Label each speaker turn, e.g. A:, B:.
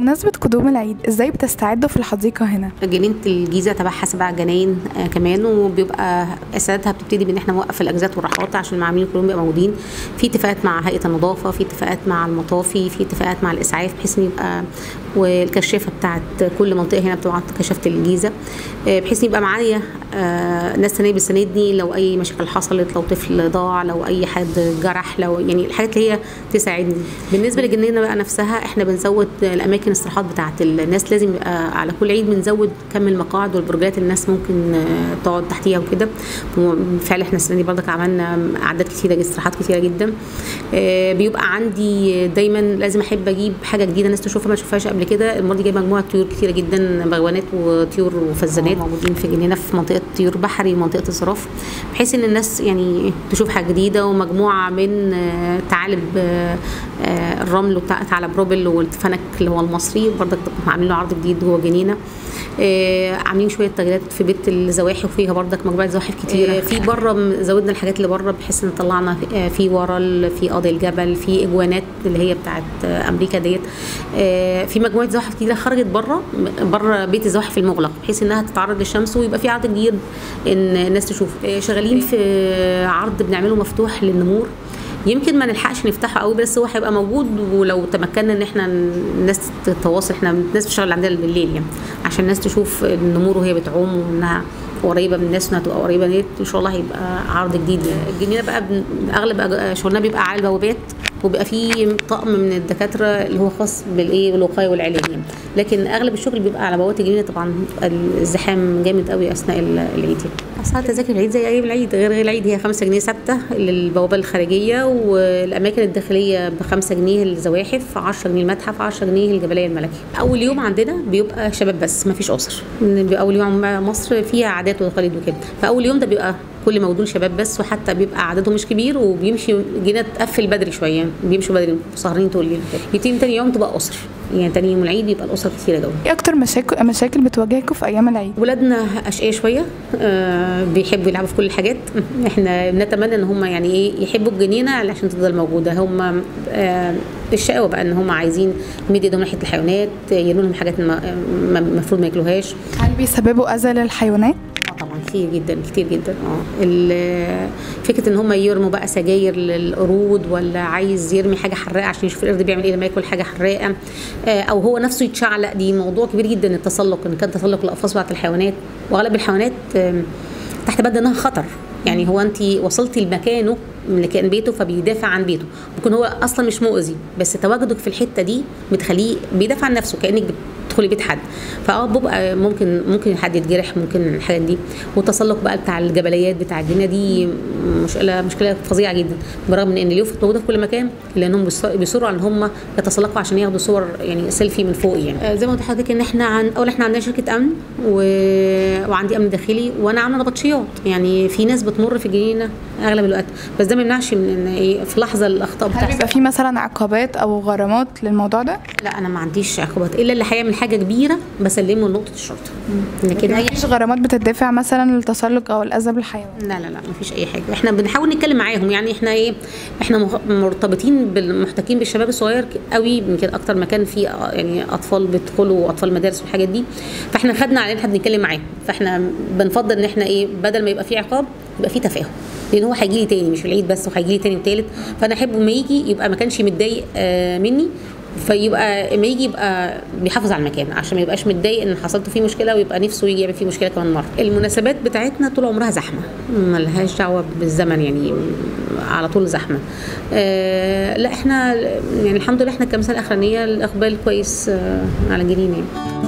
A: بمناسبة قدوم العيد ازاي بتستعدوا في الحديقة هنا؟
B: جنينه الجيزه تبعها سبع جناين آه كمان وبيبقى اساساتها بتبتدي بان احنا نوقف الاجازات والراحات عشان المعاملين كلهم يبقوا موجودين في اتفاقات مع هيئه النظافه في اتفاقات مع المطافي في اتفاقات مع الاسعاف بحيث ان يبقى والكشافه بتاعت كل منطقه هنا بتبقى كشافه الجيزه آه بحيث ان يبقى معايا آه ناس تانية بتساندني لو اي مشاكل حصلت لو طفل ضاع لو اي حد جرح لو يعني الحاجات اللي هي تساعدني بالنسبه للجنينه بقى نفسها احنا بنزود الاماكن الاستراحات بتاعت الناس لازم يبقى على كل عيد بنزود كم المقاعد والبرجات الناس ممكن آه، تقعد تحتيها وكده بالفعل احنا السنه دي برضك عملنا اعداد كتيره استراحات كتيره جدا آه، بيبقى عندي دايما لازم احب اجيب حاجه جديده الناس تشوفها ما تشوفهاش قبل كده المره دي جايبه مجموعه طيور كتيره جدا بغوانات وطيور وفزانات موجودين في جنينه في منطقه طيور بحري ومنطقه الصراف بحيث ان الناس يعني تشوف حاجه جديده ومجموعه من آه، ثعالب آه، آه، الرمل وبتاع ثعلب روبل والفنك اللي هو المصري برضك عاملين له عرض جديد جوه جنينه آه، عاملين شويه تغييرات في بيت الزواحف وفيها برضك مجموعه زواحف كتيره آه، في بره م- زودنا الحاجات اللي بره بحيث ان طلعنا آه، في ورل في قاضي الجبل في اجوانات اللي هي بتاعت آه، امريكا ديت آه، في مجموعه زواحف كتيره خرجت بره بره بيت الزواحف المغلق بحيث انها تتعرض للشمس ويبقى في عرض جديد ان الناس تشوف آه، شغالين في عرض بنعمله مفتوح للنمور يمكن ما نلحقش نفتحه قوي بس هو هيبقى موجود ولو تمكنا ان احنا الناس تتواصل احنا الناس بتشتغل عندنا بالليل يعني عشان الناس تشوف النمور وهي بتعوم وانها قريبه من الناس انها تبقى قريبه ديت ان شاء الله هيبقى عرض جديد الجنينه بقى بن- اغلب أج- شغلنا بيبقى على البوابات وبيبقى فيه طقم من الدكاتره اللي هو خاص بالايه بالوقايه والعلاج يعني لكن اغلب الشغل بيبقى على بوابات الجنينه طبعا الزحام جامد قوي اثناء ال- العيد يعني. اسعار تذاكر العيد زي ايام العيد غير غير العيد هي 5 جنيه ثابته للبوابه الخارجيه والاماكن الداخليه ب 5 جنيه الزواحف 10 جنيه المتحف 10 جنيه الجبليه الملكي اول يوم عندنا بيبقى شباب بس ما فيش اسر بيبقى اول يوم مصر فيها عادات وتقاليد وكده فاول يوم ده بيبقى كل مولود شباب بس وحتى بيبقى عددهم مش كبير وبيمشي جينا تقفل بدري شويه بيمشوا بدري سهرين طول الليل يتم تاني يوم تبقى اسر يعني تاني يوم العيد يبقى الاسر كتيره قوي
A: ايه اكتر مشاكل مشاكل بتواجهكم في ايام العيد؟
B: ولادنا اشقياء شويه آه بيحبوا يلعبوا في كل الحاجات احنا بنتمنى ان هم يعني ايه يحبوا الجنينه عشان تفضل موجوده هم آه الشقاوه بقى ان هم عايزين نمد ايدهم ناحيه الحيوانات يرموا لهم حاجات المفروض ما ياكلوهاش
A: هل بيسببوا اذى للحيوانات؟
B: اه طبعا كتير جدا كتير جدا اه ال- فكره ان هم يرموا بقى سجاير للقرود ولا عايز يرمي حاجه حراقه عشان يشوف القرد بيعمل ايه لما ياكل حاجه حراقه آه، او هو نفسه يتشعلق دي موضوع كبير جدا التسلق ان كان تسلق الاقفاص بتاعت الحيوانات واغلب الحيوانات آم، تحت بند انها خطر يعني هو انت وصلتي لمكانه من كان بيته فبيدافع عن بيته ممكن هو اصلا مش مؤذي بس تواجدك في الحته دي بتخليه بيدافع عن نفسه كانك تدخلي بيت حد فاه بيبقى ممكن ممكن حد يتجرح ممكن الحاجات دي والتسلق بقى بتاع الجبليات بتاع الدنيا دي مشكله مشكله فظيعه جدا برغم من ان اليوفط موجوده في كل مكان لانهم بيص- بيصروا على ان هم يتسلقوا عشان ياخدوا صور يعني سيلفي من فوق يعني آه، زي ما قلت لحضرتك ان احنا عن اول احنا عندنا شركه امن و... وعندي امن داخلي وانا عامله نبطشيات يعني في ناس بتمر في الجنينه اغلب الوقت بس ده ما يمنعش من ان إيه في لحظه الاخطاء
A: هل
B: بتحصل
A: بيبقى في مثلا عقوبات او غرامات للموضوع ده؟
B: لا انا ما عنديش عقوبات الا اللي هيعمل حاجه كبيره بسلمه لنقطه الشرطه لكن اي
A: مفيش غرامات بتدفع مثلا للتسلق او الاذى بالحيوان
B: لا لا لا مفيش اي حاجه احنا بنحاول نتكلم معاهم يعني احنا ايه احنا مغ- مرتبطين بالمحتكين بالشباب الصغير ك- قوي يمكن اكتر مكان فيه آه، يعني اطفال بيدخلوا واطفال مدارس والحاجات دي فاحنا خدنا على ان احنا بنتكلم معاهم فاحنا بنفضل ان احنا ايه بدل ما يبقى فيه عقاب يبقى فيه تفاهم لان هو هيجي لي تاني مش في العيد بس وهيجي لي تاني وتالت فانا احب لما يجي يبقى ما كانش متضايق آه، مني فيبقى لما يجي يبقى بيحافظ على المكان عشان ما يبقاش متضايق ان حصلت فيه مشكله ويبقى نفسه يجي يعمل فيه مشكله كمان مره المناسبات بتاعتنا طول عمرها زحمه ملهاش دعوه بالزمن يعني على طول زحمه آه لا احنا يعني الحمد لله احنا كام سنه اخرانيه الاقبال كويس آه على الجنينه يعني